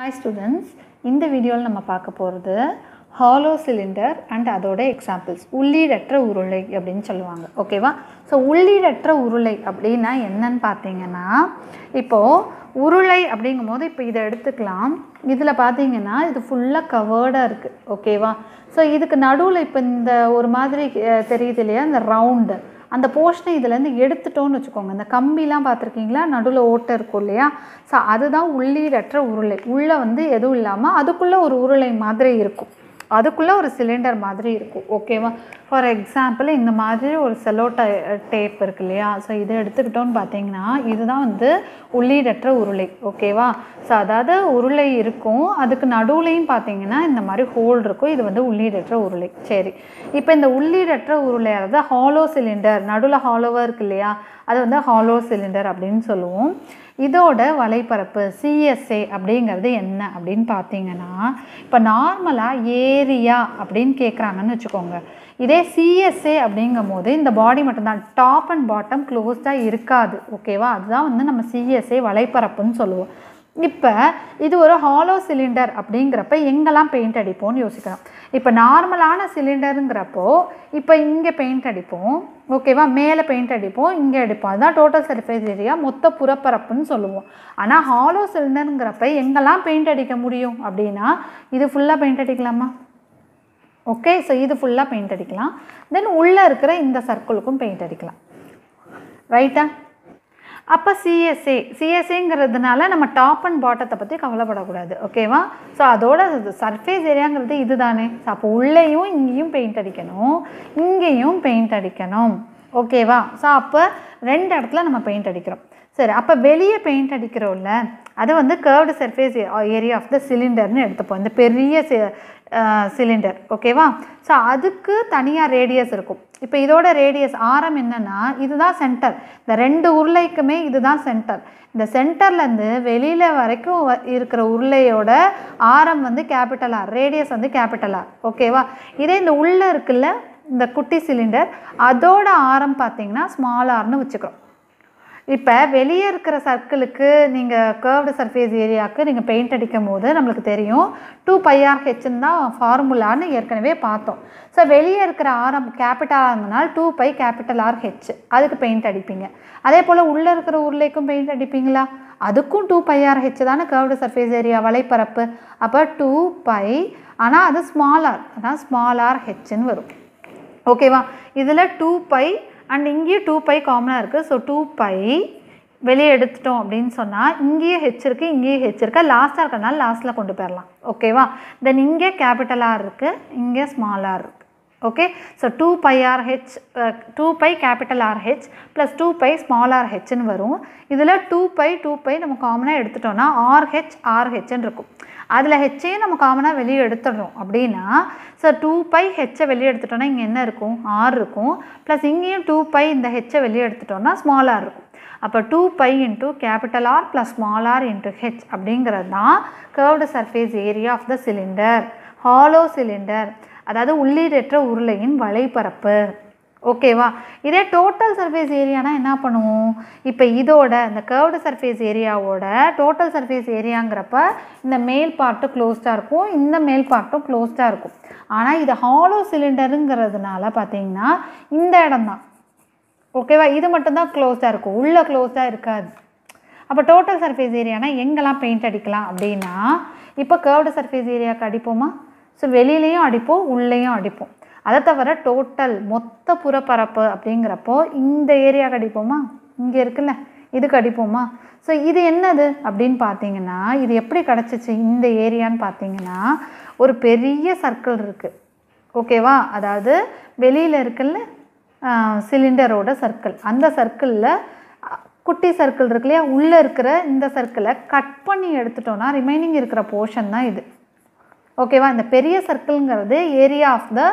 hi students இந்த வீடியோவில் நம்ம பார்க்க போகிறது ஹாலோ சிலிண்டர் அண்ட் அதோட எக்ஸாம்பிள்ஸ் உள்ளீடற்ற உருளை அப்படின்னு சொல்லுவாங்க ஓகேவா ஸோ உள்ளீடற்ற உருளை அப்படின்னா என்னன்னு பார்த்தீங்கன்னா இப்போது உருளை அப்படிங்கும் போது இப்போ இதை எடுத்துக்கலாம் இதில் பார்த்தீங்கன்னா இது ஃபுல்லாக கவர்டாக இருக்குது ஓகேவா ஸோ இதுக்கு நடுவில் இப்போ இந்த ஒரு மாதிரி அஹ், தெரியுது இல்லையா இந்த ரவுண்டு அந்த போர்ஷனை இதுலேருந்து எடுத்துட்டோம்னு வச்சுக்கோங்க இந்த கம்பிலாம் பார்த்துருக்கீங்களா நடுவில் ஓட்டை இருக்கும் இல்லையா ஸோ அதுதான் உள்ளீடற்ற உருளை உள்ளே வந்து எதுவும் இல்லாமல் அதுக்குள்ளே ஒரு உருளை மாதிரி இருக்கும் அதுக்குள்ளே ஒரு சிலிண்டர் மாதிரி இருக்கும் ஓகேவா ஃபார் எக்ஸாம்பிள் இந்த மாதிரி ஒரு செலோ டேப் இருக்கு இல்லையா ஸோ இதை எடுத்துக்கிட்டோன்னு பார்த்தீங்கன்னா இதுதான் வந்து உள்ளீடற்ற உருளை ஓகேவா ஸோ அதாவது உருளை இருக்கும் அதுக்கு நடுவுலையும் பார்த்தீங்கன்னா இந்த மாதிரி ஹோல் இருக்கும் இது வந்து உள்ளீடற்ற உருளை சரி இப்போ இந்த உள்ளீடற்ற உருளை அதாவது ஹாலோ சிலிண்டர் நடுவில் ஹாலோவாக இருக்கு இல்லையா அது வந்து ஹாலோ சிலிண்டர் அப்படின்னு சொல்லுவோம் இதோட வலைப்பரப்பு சிஎஸ்ஏ அப்படிங்கிறது என்ன அப்படின்னு பார்த்தீங்கன்னா இப்போ நார்மலாக ஏரியா அப்படின்னு கேட்குறாங்கன்னு வச்சுக்கோங்க இதே சிஎஸ்ஏ அப்படிங்கும் போது இந்த பாடி மட்டும்தான் டாப் அண்ட் பாட்டம் க்ளோஸ்டாக இருக்காது ஓகேவா அதுதான் வந்து நம்ம சிஎஸ்ஏ வலைப்பரப்புன்னு சொல்லுவோம் இப்போ இது ஒரு ஹாலோ சிலிண்டர் அப்படிங்கிறப்ப எங்கெல்லாம் பெயிண்ட் அடிப்போம்னு யோசிக்கலாம் இப்போ நார்மலான சிலிண்டருங்கிறப்போ இப்போ இங்கே பெயிண்ட் அடிப்போம் ஓகேவா மேலே பெயிண்ட் அடிப்போம் இங்கே அடிப்போம் அதுதான் டோட்டல் சர்ஃபேஸ் ஏரியா மொத்த புறப்பரப்புன்னு சொல்லுவோம் ஆனால் ஹாலோ சிலிண்டருங்கிறப்ப எங்கெல்லாம் பெயிண்ட் அடிக்க முடியும் அப்படின்னா இது ஃபுல்லாக பெயிண்ட் அடிக்கலாமா ஓகே ஸோ இது ஃபுல்லாக பெயிண்ட் அடிக்கலாம் தென் உள்ளே இருக்கிற இந்த சர்க்கிளுக்கும் பெயிண்ட் அடிக்கலாம் ரைட்டா அப்போ சிஎஸ்ஏ சிஎஸ்ஏங்கிறதுனால நம்ம டாப் அண்ட் பாட்டத்தை பற்றி கவலைப்படக்கூடாது ஓகேவா ஸோ அதோட சர்ஃபேஸ் ஏரியாங்கிறது இது தானே ஸோ அப்போ உள்ளேயும் இங்கேயும் பெயிண்ட் அடிக்கணும் இங்கேயும் பெயிண்ட் அடிக்கணும் ஓகேவா ஸோ அப்போ ரெண்டு இடத்துல நம்ம பெயிண்ட் அடிக்கிறோம் சரி அப்போ வெளியே பெயிண்ட் அடிக்கிறோம்ல அது வந்து curved surface area of the சிலிண்டர்னு எடுத்துப்போம் இந்த பெரிய சிலிண்டர் ஓகேவா ஸோ அதுக்கு தனியாக ரேடியஸ் இருக்கும் இப்போ இதோட ரேடியஸ் ஆரம் என்னன்னா இதுதான் சென்டர் இந்த ரெண்டு உருளைக்குமே இதுதான் சென்டர் இந்த சென்டர்லேருந்து வெளியில் வரைக்கும் வ- இருக்கிற உருளையோட ஆரம் வந்து கேபிட்டல் ஆர் ரேடியஸ் வந்து கேபிட்டல் ஆர் ஓகேவா இதே இந்த உள்ளே இருக்குல்ல இந்த குட்டி சிலிண்டர் அதோட ஆரம் பார்த்தீங்கன்னா ஸ்மால் ஆர்னு வச்சுக்கிறோம் இப்போ வெளியே இருக்கிற சர்க்கிளுக்கு நீங்கள் கர்வ்டு சர்ஃபேஸ் ஏரியாவுக்கு நீங்கள் பெயிண்ட் அடிக்கும் போது நம்மளுக்கு தெரியும் டூ பைஆர் ஹெச்னு தான் ஃபார்முலான்னு ஏற்கனவே பார்த்தோம் ஸோ வெளியே இருக்கிற ஆரம் கேபிட்டல் இருந்தனால் two pi capital R H அதுக்கு பெயிண்ட் அடிப்பீங்க அதே போல் உள்ளே இருக்கிற உருளைக்கும் பெயிண்ட் அடிப்பீங்களா அதுக்கும் டூ பைஆர் ஹெச் தானே கர்வ்டு சர்ஃபேஸ் ஏரியா வலைப்பரப்பு அப்போ டூ பை ஆனால் அது ஸ்மாலார் அதான் ஸ்மாலார் ஹெச்னு வரும் ஓகேவா இதில் டூ பை அண்ட் இங்கேயும் டூ பை காமனாக இருக்குது ஸோ டூ பை வெளியே எடுத்துட்டோம் அப்படின்னு சொன்னால் இங்கேயும் ஹெச் இருக்குது இங்கேயும் ஹெச் இருக்குது லாஸ்ட்டாக இருக்கறனால லாஸ்ட்டில் கொண்டு போயிடலாம் ஓகேவா தென் இங்கே கேபிட்டலாக இருக்குது இங்கே ஸ்மாலாக இருக்குது okay so two pi R H two pi capital R H plus two pi small R ஹெச்னு வரும் இதில் டூ பை டூ பை நம்ம காமனாக எடுத்துட்டோம்னா ஆர்ஹெச் ஆர்ஹெச்னு இருக்கும் அதில் ஹெச்சையும் நம்ம காமனாக வெளியே எடுத்துடுறோம் அப்படின்னா ஸோ டூ பை ஹெச்சை வெளியே எடுத்துட்டோம்னா இங்கே என்ன இருக்கும் ஆர் இருக்கும் ப்ளஸ் இங்கேயும் டூ பை இந்த ஹெச்சை வெளியே எடுத்துட்டோம்னா ஸ்மால் ஆர் இருக்கும் அப்போ two pi into capital R plus small R into H அப்படிங்கிறது தான் curved surface area of the cylinder hollow cylinder அதாவது உள்ளீடற்ற உருளையின் வலைப்பரப்பு ஓகேவா இதே டோட்டல் சர்ஃபேஸ் ஏரியானா என்ன பண்ணுவோம் இப்போ இதோட இந்த கர்வ்டு சர்ஃபேஸ் ஏரியாவோட டோட்டல் சர்ஃபேஸ் ஏரியாங்கிறப்ப இந்த மேல் பார்ட்டும் க்ளோஸ்டாக இருக்கும் இந்த மேல் பார்ட்டும் க்ளோஸ்டாக இருக்கும் ஆனால் இது ஹாலோ சிலிண்டருங்கிறதுனால பார்த்தீங்கன்னா இந்த இடம் தான் ஓகேவா இது மட்டும்தான் க்ளோஸ்டாக இருக்கும் உள்ளே க்ளோஸ்டாக இருக்காது அப்போ டோட்டல் சர்ஃபேஸ் ஏரியானா எங்கெல்லாம் பெயிண்ட் அடிக்கலாம் அப்படின்னா இப்போ கர்வ்டு சர்ஃபேஸ் ஏரியாவுக்கு அடிப்போமா ஸோ வெளியிலையும் அடிப்போம் உள்ளேயும் அடிப்போம் அதை தவிர டோட்டல் மொத்த புறப்பரப்பு அப்படிங்கிறப்போ இந்த ஏரியாவுக்கு அடிப்போமா இங்கே இருக்குல்ல இதுக்கு அடிப்போமா ஸோ இது என்னது அப்படின்னு பார்த்தீங்கன்னா இது எப்படி கிடச்சிச்சு இந்த ஏரியான்னு பார்த்தீங்கன்னா ஒரு பெரிய சர்க்கிள் இருக்குது ஓகேவா அதாவது வெளியில் இருக்குல்ல சிலிண்டரோட சர்க்கிள் அந்த சர்க்கிளில் குட்டி சர்க்கிள் இருக்கு இல்லையா உள்ளே இருக்கிற இந்த சர்க்கிளை கட் பண்ணி எடுத்துட்டோம்னா ரிமைனிங் இருக்கிற போர்ஷன் தான் இது ஓகேவா இந்த பெரிய சர்க்கிள்ங்கிறது ஏரியா ஆஃப் த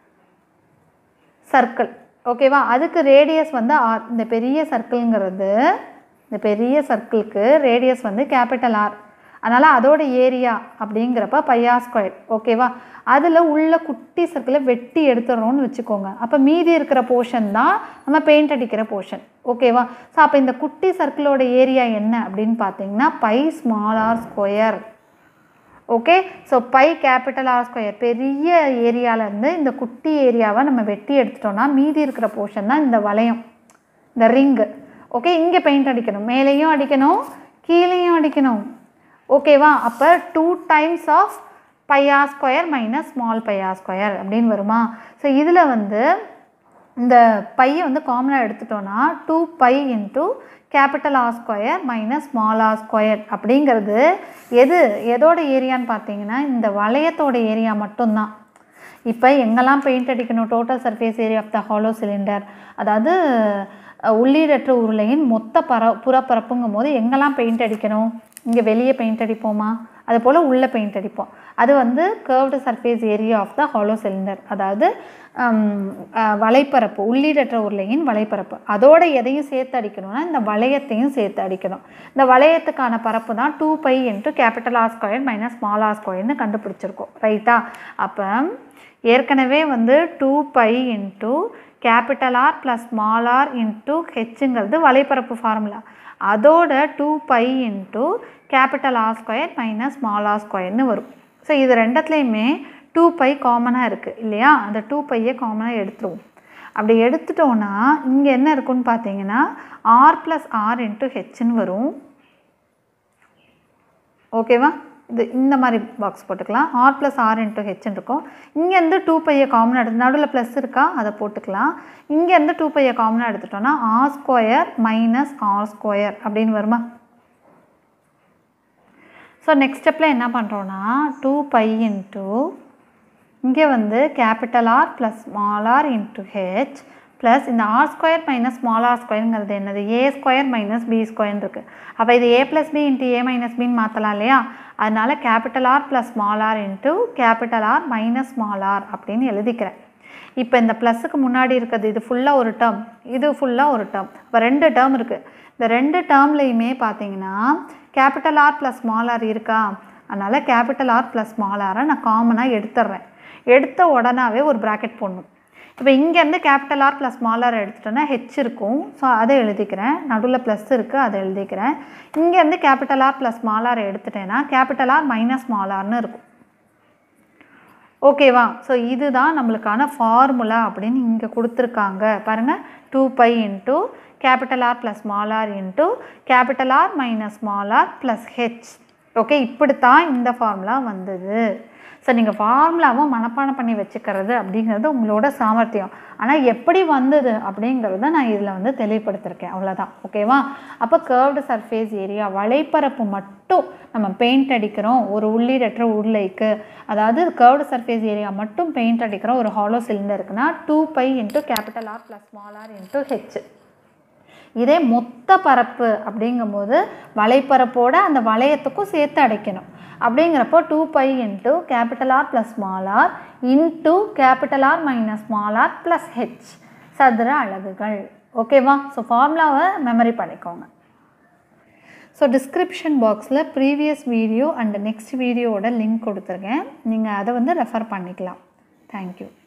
சர்க்கிள் ஓகேவா அதுக்கு ரேடியஸ் வந்து ஆர் இந்த பெரிய சர்க்கிள்ங்கிறது இந்த பெரிய சர்க்கிளுக்கு ரேடியஸ் வந்து கேபிட்டல் ஆர் அதனால் அதோட ஏரியா அப்படிங்கிறப்ப பையா ஸ்கொயர் ஓகேவா அதில் உள்ள குட்டி சர்க்கிளை வெட்டி எடுத்துடுறோம்னு வச்சுக்கோங்க அப்போ மீதி இருக்கிற போர்ஷன் தான் நம்ம பெயிண்ட் அடிக்கிற போர்ஷன் ஓகேவா ஸோ அப்போ இந்த குட்டி சர்க்கிளோட ஏரியா என்ன அப்படின்னு பார்த்தீங்கன்னா pi small R square okay so pi capital R square பெரிய ஏரியாவிலேருந்து இந்த குட்டி ஏரியாவை நம்ம வெட்டி எடுத்துட்டோம்னா மீதி இருக்கிற போர்ஷன் தான் இந்த வளையம் இந்த ரிங்கு ஓகே இங்கே பெயிண்ட் அடிக்கணும் மேலேயும் அடிக்கணும் கீழேயும் அடிக்கணும் ஓகேவா அப்போ டூ டைம்ஸ் ஆஃப் பையா ஸ்கொயர் மைனஸ் ஸ்மால் பையா ஸ்கொயர் அப்படின்னு வருமா ஸோ இதில் வந்து இந்த பையை வந்து காமனாக எடுத்துட்டோன்னா two pi into capital R square minus small R square அப்படிங்கிறது எது எதோட ஏரியான்னு பார்த்தீங்கன்னா இந்த வளையத்தோட ஏரியா மட்டும்தான் இப்போ எங்கெல்லாம் பெயிண்ட் அடிக்கணும் total surface area of the hollow cylinder அதாவது அஹ், உள்ளீடற்ற உருளையின் மொத்த பர புறப்பரப்புங்கும் போது எங்கெல்லாம் பெயிண்ட் அடிக்கணும் இங்கே வெளியே பெயிண்ட் அடிப்போமா அது போல் உள்ளே பெயிண்ட் அடிப்போம் அது வந்து curved surface area of the hollow cylinder அதாவது ஹம், அஹ், வலைப்பரப்பு உள்ளீடற்ற உருளையின் வலைப்பரப்பு அதோட எதையும் சேர்த்து அடிக்கணும்னா இந்த வளையத்தையும் சேர்த்து அடிக்கணும் இந்த வளையத்துக்கான பரப்பு தான் two pi into capital R square minus small R ஸ்கொயர்னு கண்டுபிடிச்சிருக்கோம் ரைட்டா அப்போ ஏற்கனவே வந்து two pi into capital R plus small R into ஹெச்சுங்கிறது வலைப்பரப்பு ஃபார்முலா அதோட two pi into capital R square minus small R ஸ்கொயர்னு வரும் ஸோ இது ரெண்டத்துலேயுமே டூ பை காமனாக இருக்குது இல்லையா அந்த டூ பையை காமனாக எடுத்துருவோம் அப்படி எடுத்துட்டோன்னா இங்கே என்ன இருக்குன்னு பார்த்தீங்கன்னா ஆர் ப்ளஸ் ஆர் இன்ட்டு ஹெச்னு வரும் ஓகேவா இது இந்த மாதிரி பாக்ஸ் போட்டுக்கலாம் ஆர் ப்ளஸ் ஆர் இன்ட்டு ஹெச்னு இருக்கும் இங்கேருந்து டூ பையை காமனாக எடுத்து நடுவில் ப்ளஸ் இருக்கா அதை போட்டுக்கலாம் இங்கேருந்து டூ பையை காமனாக எடுத்துட்டோம்னா R square minus R square அப்படின்னு வருமா ஸோ நெக்ஸ்ட் ஸ்டெப்பில் என்ன பண்ணுறோன்னா டூ பை இன்ட்டு இங்கே வந்து capital R plus small R into H plus இந்த R square minus small R ஸ்கொயருங்கிறது என்னது A square minus B square இருக்குது அப்போ இது A plus B into A minus பின்னு மாற்றலாம் இல்லையா அதனால capital R plus small R into capital R minus small R அப்படின்னு எழுதிக்கிறேன் இப்போ இந்த ப்ளஸுக்கு முன்னாடி இருக்கிறது இது ஃபுல்லாக ஒரு டேர்ம் இது ஃபுல்லாக ஒரு டேர்ம் இப்போ ரெண்டு டேர்ம் இருக்குது இந்த ரெண்டு டேர்ம்லேயுமே பார்த்தீங்கன்னா capital R plus small R இருக்கா அதனால் கேபிட்டல் ஆர் ப்ளஸ் ஸ்மால் ஆரை நான் காமனாக எடுத்துடுறேன் எடுத்த உடனாவே ஒரு ப்ராக்கெட் போடணும் இப்போ இங்கேருந்து capital R plus small R எடுத்துட்டோன்னா ஹெச் இருக்கும் ஸோ அதை எழுதிக்கிறேன் நடுவில் ப்ளஸ் இருக்குது அதை எழுதிக்கிறேன் இங்கேருந்து capital R plus small R எடுத்துட்டேன்னா கேபிட்டல் ஆர் மைனஸ் ஸ்மால் ஆர்னு இருக்கும் ஓகேவா ஸோ இதுதான் நம்மளுக்கான ஃபார்முலா அப்படின்னு இங்கே கொடுத்துருக்காங்க பாருங்கள் two pi into capital R plus small R into capital R minus small R plus H okay இப்படித்தான் இந்த ஃபார்முலா வந்தது ஸோ நீங்கள் ஃபார்முலாவை மனப்பாடம் பண்ணி வச்சுக்கிறது அப்படிங்கிறது உங்களோட சாமர்த்தியம் ஆனால் எப்படி வந்தது அப்படிங்கிறத நான் இதில் வந்து தெளிவுபடுத்திருக்கேன் அவ்வளோதான் ஓகேவா அப்போ கேர்வ்டு சர்ஃபேஸ் ஏரியா வலைப்பரப்பு மட்டும் நம்ம பெயிண்ட் அடிக்கிறோம் ஒரு உள்ளீடற்ற உருளைக்கு அதாவது கேர்வ்டு சர்ஃபேஸ் ஏரியா மட்டும் பெயிண்ட் அடிக்கிறோம் ஒரு ஹாலோ சிலிண்டருக்குன்னா two pi into capital R plus small R into H இதே மொத்த பரப்பு அப்படிங்கும்போது வலைப்பரப்போட அந்த வளையத்துக்கும் சேர்த்து அடைக்கணும் அப்படிங்கிறப்போ two pi into capital R plus small R into capital R minus small R plus H சதுர அலகுகள் ஓகேவா ஸோ ஃபார்முலாவை மெமரி பண்ணிக்கோங்க ஸோ டிஸ்கிரிப்ஷன் பாக்ஸில் ப்ரீவியஸ் வீடியோ அண்ட் நெக்ஸ்ட் வீடியோவோட லிங்க் கொடுத்துருக்கேன் நீங்கள் அதை வந்து ரெஃபர் பண்ணிக்கலாம் தேங்க்யூ